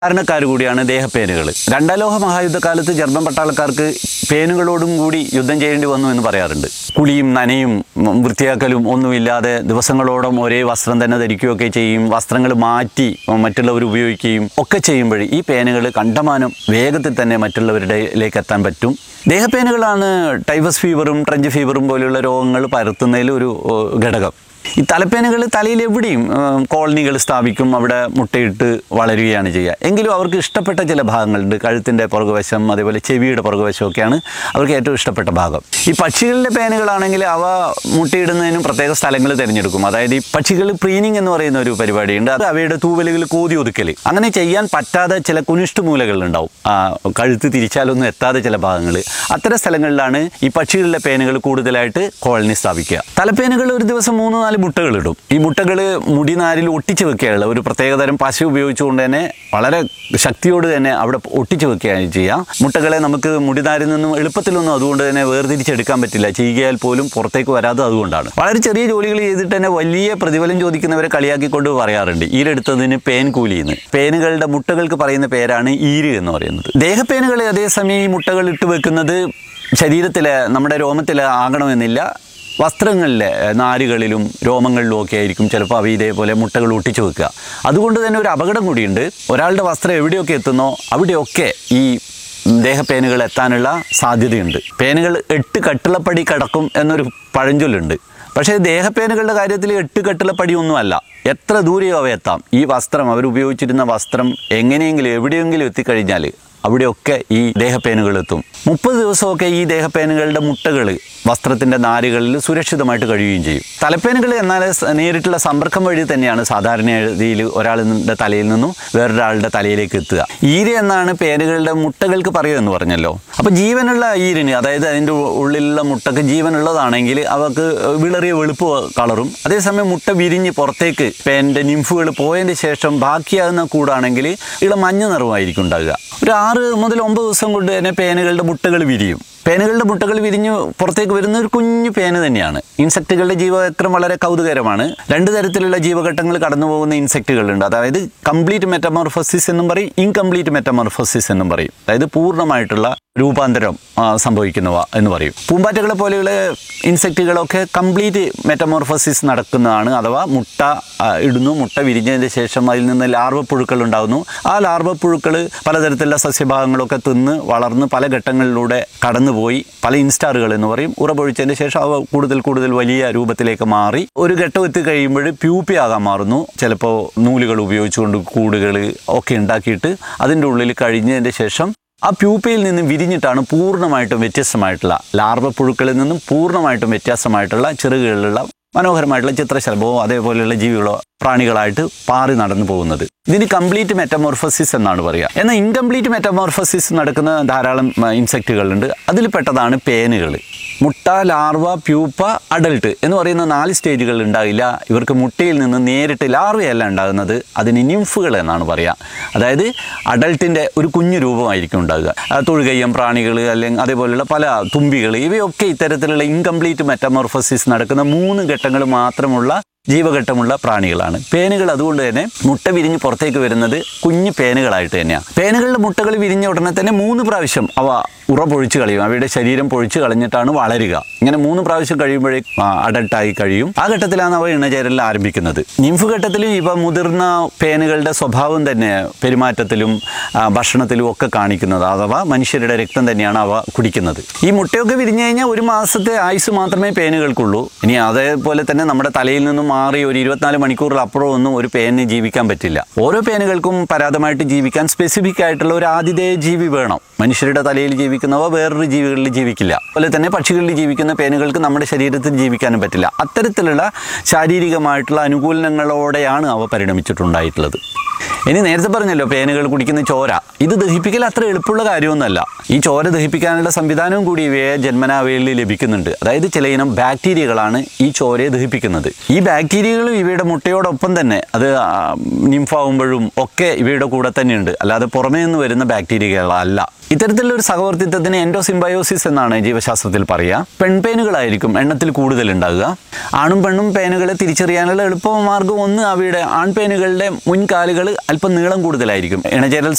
കാരണക്കാർ കൂടിയാണ് ദേഹപ്പേനുകൾ രണ്ടാം ലോക മഹായുദ്ധകാലത്ത് ജർമ്മൻ പട്ടാളക്കാർക്ക് പേനുകളോടും കൂടി യുദ്ധം ചെയ്യേണ്ടി വന്നു എന്ന് പറയാറുണ്ട് കുളിയും നനയും ഉം, വൃത്തിയാക്കലും ഒന്നുമില്ലാതെ ദിവസങ്ങളോളം ഒരേ വസ്ത്രം തന്നെ ധരിക്കുകയൊക്കെ ചെയ്യും വസ്ത്രങ്ങൾ മാറ്റി ഉം, മറ്റുള്ളവർ ഉപയോഗിക്കുകയും ഒക്കെ ചെയ്യുമ്പോൾ ഈ പേനുകൾ കണ്ടമാനം വേഗത്തിൽ തന്നെ മറ്റുള്ളവരുടെയിലേക്ക് എത്താൻ പറ്റും ദേഹപ്പേനുകളാണ് ടൈഫസ് ഫീവറും ട്രഞ്ച് ഫീവറും പോലെയുള്ള രോഗങ്ങൾ പരത്തുന്നതിൽ ഒരു ഏഹ്, ഘടകം ഈ തലപ്പേനുകൾ തലയിൽ എവിടെയും ഏഹ്, കോളനികൾ സ്ഥാപിക്കും അവിടെ മുട്ടയിട്ട് വളരുകയാണ് ചെയ്യുക എങ്കിലും അവർക്ക് ഇഷ്ടപ്പെട്ട ചില ഭാഗങ്ങളുണ്ട് കഴുത്തിൻ്റെ പുറകുവശം അതേപോലെ ചെവിയുടെ പുറകുവശമൊക്കെയാണ് അവർക്ക് ഏറ്റവും ഇഷ്ടപ്പെട്ട ഭാഗം ഈ പക്ഷികളിലെ പേനുകളാണെങ്കിൽ അവ മുട്ടയിടുന്നതിനും പ്രത്യേക സ്ഥലങ്ങൾ തിരഞ്ഞെടുക്കും അതായത് ഈ പക്ഷികൾ പ്രീനിങ് എന്ന് പറയുന്ന ഒരു പരിപാടിയുണ്ട് അത് അവയുടെ തൂവലുകൾ കോതി ഒതുക്കൽ അങ്ങനെ ചെയ്യാൻ പറ്റാതെ ചില കുനിഷ്ട മൂലകളുണ്ടാവും ആ, കഴുത്ത് തിരിച്ചാലൊന്നും എത്താതെ ചില ഭാഗങ്ങൾ അത്തരം സ്ഥലങ്ങളിലാണ് ഈ പക്ഷികളിലെ പേനുകൾ കൂടുതലായിട്ട് കോളനി സ്ഥാപിക്കുക തലപ്പേനുകൾ ഒരു ദിവസം മൂന്ന് നാല് മുട്ടകൾ ഇടും ഈ മുട്ടകൾ മുടിനാരിൽ ഒട്ടിച്ച് വെക്കുകയുള്ള ഒരു പ്രത്യേകതരം പശ ഉപയോഗിച്ചുകൊണ്ട് തന്നെ വളരെ ശക്തിയോട് തന്നെ അവിടെ ഒട്ടിച്ച് വെക്കുകയാണ് ചെയ്യുക മുട്ടകളെ നമുക്ക് മുടിനാരിൽ നിന്നും എളുപ്പത്തിലൊന്നും അതുകൊണ്ട് തന്നെ വേർതിരിച്ചെടുക്കാൻ പറ്റില്ല ചെയ്യുകയാൽ പോലും പുറത്തേക്ക് വരാതെ അതുകൊണ്ടാണ് വളരെ ചെറിയ ജോലികൾ ചെയ്തിട്ട് തന്നെ വലിയ പ്രതിഫലം ചോദിക്കുന്നവരെ കളിയാക്കിക്കൊണ്ട് പറയാറുണ്ട് ഈരെടുത്തതിന് പേൻ കൂലിന്ന് പേനുകളുടെ മുട്ടകൾക്ക് പറയുന്ന പേരാണ് ഈര് എന്ന് പറയുന്നത് ദേഹപ്പേനുകൾ അതേസമയം ഈ മുട്ടകൾ ഇട്ട് വെക്കുന്നത് ശരീരത്തിലെ നമ്മുടെ രോമത്തിൽ ആകണമെന്നില്ല വസ്ത്രങ്ങളിലെ ഏഹ്, നാരുകളിലും രോമങ്ങളിലും ഒക്കെ ആയിരിക്കും ചിലപ്പോൾ അവ ഇതേപോലെ മുട്ടകൾ ഒട്ടിച്ചു വെക്കുക അതുകൊണ്ട് തന്നെ ഒരു അപകടം കൂടിയുണ്ട് ഒരാളുടെ വസ്ത്രം എവിടെയൊക്കെ എത്തുന്നോ അവിടെയൊക്കെ ഈ ദേഹപ്പേനുകൾ എത്താനുള്ള സാധ്യതയുണ്ട് പേനുകൾ എട്ട് കട്ടിളപ്പടി കടക്കും എന്നൊരു പഴഞ്ചൊല്ലുണ്ട് പക്ഷേ ദേഹപ്പേനുകളുടെ കാര്യത്തിൽ എട്ട് കട്ടിളപ്പടി ഒന്നുമല്ല എത്ര ദൂരെയോ അവ എത്താം ഈ വസ്ത്രം അവർ ഉപയോഗിച്ചിരുന്ന വസ്ത്രം എങ്ങനെയെങ്കിലും എവിടെയെങ്കിലും എത്തിക്കഴിഞ്ഞാൽ അവിടെയൊക്കെ ഈ ദേഹപ്പേനുകൾ എത്തും മുപ്പത് ദിവസമൊക്കെ ഈ ദേഹപ്പേനുകളുടെ മുട്ടകൾ വസ്ത്രത്തിൻ്റെ നാരുകളിൽ സുരക്ഷിതമായിട്ട് കഴിയുകയും ചെയ്യും തലപ്പേനുകൾ എന്നാൽ സ- നേരിട്ടുള്ള സമ്പർക്കം വഴി തന്നെയാണ് സാധാരണ രീതിയിൽ ഒരാളുടെ തലയിൽ നിന്നും വേറൊരാളുടെ തലയിലേക്ക് എത്തുക ഈര് എന്നാണ് പേനുകളുടെ മുട്ടകൾക്ക് പറയുമെന്ന് പറഞ്ഞല്ലോ അപ്പോൾ ജീവനുള്ള ഈരിന് അതായത് അതിൻ്റെ ഉ- ഉള്ളിലുള്ള മുട്ടക്ക് ജീവനുള്ളതാണെങ്കിൽ അവക്ക് വിളറിയ വെളുപ്പ് കളറും അതേസമയം മുട്ട വിരിഞ്ഞ് പുറത്തേക്ക് പേനിൻ്റെ നിംഫുകൾ പോയതിന് ശേഷം ബാക്കിയാകുന്ന കൂടാണെങ്കിൽ ഇളം മഞ്ഞ നിറമായിരിക്കും ഉണ്ടാകുക ഒരു ആറ് മുതൽ ഒമ്പത് ദിവസം കൊണ്ട് തന്നെ പേനുകളുടെ മുട്ടകൾ വിരിയും പേനുകളുടെ മുട്ടകൾ വിരിഞ്ഞ് പുറത്തേക്ക് വരുന്ന ഒരു കുഞ്ഞു പേന് തന്നെയാണ് ഇൻസെക്റ്റുകളുടെ ജീവചക്രം വളരെ കൗതുകരമാണ് രണ്ട് തരത്തിലുള്ള ജീവഘട്ടങ്ങൾ കടന്നു പോകുന്ന ഇൻസെക്റ്റുകളുണ്ട് അതായത് കംപ്ലീറ്റ് മെറ്റമോർഫോസിസ് എന്നും പറയും ഇൻകംപ്ലീറ്റ് മെറ്റമോർഫോസിസ് എന്നും പറയും അതായത് പൂർണ്ണമായിട്ടുള്ള രൂപാന്തരം ആ, സംഭവിക്കുന്നവ എന്ന് പറയും പൂമ്പാറ്റകളെ പോലെയുള്ള ഇൻസെക്റ്റുകളൊക്കെ കംപ്ലീറ്റ് മെറ്റമോർഫോസിസ് നടക്കുന്നതാണ് അഥവാ മുട്ട ആ, ഇടുന്നു മുട്ട വിരിഞ്ഞതിന് ശേഷം അതിൽ നിന്ന് ലാർവ പുഴുക്കൾ ഉണ്ടാകുന്നു ആ ലാർവ പുഴുക്കൾ പലതരത്തിലുള്ള സസ്യഭാഗങ്ങളൊക്കെ തിന്ന് വളർന്ന് പല ഘട്ടങ്ങളിലൂടെ കടന്നുപോയി പല ഇൻസ്റ്റാറുകൾ എന്ന് പറയും ഉറപൊഴിച്ചതിന് ശേഷം അവ കൂടുതൽ കൂടുതൽ വലിയ രൂപത്തിലേക്ക് മാറി ഒരു ഘട്ടം എത്തി കഴിയുമ്പോൾ പ്യൂപ്പി ആകാൻ മാറുന്നു ചിലപ്പോൾ നൂലുകൾ ഉപയോഗിച്ചുകൊണ്ട് കൂടുകൾ ഒക്കെ ഉണ്ടാക്കിയിട്ട് അതിൻ്റെ ഉള്ളിൽ കഴിഞ്ഞതിന് ശേഷം ആ പ്യൂപ്പയിൽ നിന്നും വിരിഞ്ഞിട്ടാണ് പൂർണ്ണമായിട്ടും വ്യത്യസ്തമായിട്ടുള്ള ലാർവ പുഴുക്കളിൽ നിന്നും പൂർണ്ണമായിട്ടും വ്യത്യാസമായിട്ടുള്ള ചെറുകളിലുള്ള മനോഹരമായിട്ടുള്ള ചിത്രശലഭവും അതേപോലെയുള്ള ജീവികളോ പ്രാണികളായിട്ട് പാറി നടന്നു പോകുന്നത് ഇതിന് കംപ്ലീറ്റ് മെറ്റമോർഫസിസ് എന്നാണ് പറയുക എന്നാൽ ഇൻകംപ്ലീറ്റ് മെറ്റമോർഫസിസ് നടക്കുന്ന ധാരാളം ഇൻസെക്റ്റുകളുണ്ട് അതിൽ പെട്ടതാണ് പേനുകൾ മുട്ട ലാർവ പ്യൂപ്പ അഡൽട്ട് എന്ന് പറയുന്ന നാല് സ്റ്റേജുകൾ ഉണ്ടാകില്ല ഇവർക്ക് മുട്ടയിൽ നിന്ന് നേരിട്ട് ലാർവയല്ല ഉണ്ടാകുന്നത് അതിന് നിംഫുകൾ എന്നാണ് പറയുക അതായത് അഡൽട്ടിൻ്റെ ഒരു കുഞ്ഞു രൂപമായിരിക്കും ഉണ്ടാകുക ആ, തൊഴുകയ്യം പ്രാണികൾ അല്ലെങ്കിൽ അതേപോലെയുള്ള പല തുമ്പികൾ ഇവയൊക്കെ ഇത്തരത്തിലുള്ള ഇൻകംപ്ലീറ്റ് മെറ്റമോർഫസിസ് നടക്കുന്ന മൂന്ന് ഘട്ടങ്ങൾ മാത്രമുള്ള ജീവഘട്ടമുള്ള പ്രാണികളാണ് പേനുകൾ അതുകൊണ്ട് തന്നെ മുട്ട വിരിഞ്ഞ് പുറത്തേക്ക് വരുന്നത് കുഞ്ഞു പേനുകളായിട്ട് തന്നെയാണ് പേനുകളുടെ മുട്ടകൾ വിരിഞ്ഞ ഉടനെ തന്നെ മൂന്ന് പ്രാവശ്യം അവ ഉറ പൊഴിച്ച് കളയും അവയുടെ ശരീരം പൊഴിച്ച് കളഞ്ഞിട്ടാണ് വളരുക ഇങ്ങനെ മൂന്ന് പ്രാവശ്യം കഴിയുമ്പോഴേ അഡൽട്ടായി കഴിയും ആ ഘട്ടത്തിലാണ് അവ ഇണചേരൽ ആരംഭിക്കുന്നത് നിംഫ് ഘട്ടത്തിലും ഇവ മുതിർന്ന പേനുകളുടെ സ്വഭാവം തന്നെ പെരുമാറ്റത്തിലും ആ, ഭക്ഷണത്തിലും ഒക്കെ കാണിക്കുന്നത് അഥവാ മനുഷ്യരുടെ രക്തം തന്നെയാണ് അവ കുടിക്കുന്നത് ഈ മുട്ടയൊക്കെ വിരിഞ്ഞു കഴിഞ്ഞാൽ ഒരു മാസത്തെ ആയുസ് മാത്രമേ പേനുകൾക്കുള്ളൂ ഇനി അതേപോലെ തന്നെ നമ്മുടെ തലയിൽ നിന്നും മാറി ഒരു ഇരുപത്തിനാല് മണിക്കൂറിലപ്പുറം ഒന്നും ഒരു പേനിന് ജീവിക്കാൻ പറ്റില്ല ഓരോ പേനുകൾക്കും പരാതമായിട്ട് ജീവിക്കാൻ സ്പെസിഫിക് ആയിട്ടുള്ള ഒരു ആതിഥേയ ജീവി വേണം മനുഷ്യരുടെ തലയിൽ ജീവിക്കുന്നവ വേറൊരു ജീവികളിൽ ജീവിക്കില്ല അതുപോലെ തന്നെ പക്ഷികളിൽ ജീവിക്കുന്ന പേനുകൾക്ക് നമ്മുടെ ശരീരത്തിൽ ജീവിക്കാനും പറ്റില്ല അത്തരത്തിലുള്ള ശാരീരികമായിട്ടുള്ള അനുകൂലനങ്ങളോടെയാണ് അവ പരിണമിച്ചിട്ടുണ്ടായിട്ടുള്ളത് ഇനി നേരത്തെ പറഞ്ഞല്ലോ പേനുകൾ കുടിക്കുന്ന ചോര ഇത് ദഹിപ്പിക്കൽ അത്ര എളുപ്പമുള്ള കാര്യമൊന്നുമല്ല ഈ ചോര ദഹിപ്പിക്കാനുള്ള സംവിധാനവും കൂടി ഇവയെ ജന്മനാവയിൽ ലഭിക്കുന്നുണ്ട് അതായത് ചില ഇനം ബാക്ടീരിയകളാണ് ഈ ചോരയെ ദഹിപ്പിക്കുന്നത് ഈ ബാക്ടീരിയകളും ഇവയുടെ മുട്ടയോടൊപ്പം തന്നെ അത് ആ, നിംഫാവുമ്പോഴും ഒക്കെ ഇവയുടെ കൂടെ തന്നെയുണ്ട് അല്ലാതെ പുറമേ നിന്ന് വരുന്ന ബാക്ടീരിയകളല്ല ഇത്തരത്തിലുള്ള ഒരു സഹവർത്തിത്വത്തിന് എൻഡോസിംബയോസിസ് എന്നാണ് ജീവശാസ്ത്രത്തിൽ പറയുക പെൺപേനുകളായിരിക്കും എണ്ണത്തിൽ കൂടുതൽ ഉണ്ടാകുക ആണും പെണ്ണും പേനുകളെ തിരിച്ചറിയാനുള്ള എളുപ്പ മാർഗം ഒന്ന് അവയുടെ ആൺപേനുകളുടെ മുൻകാലുകൾ അല്പം നീളം കൂടുതലായിരിക്കും ഇണചേരൽ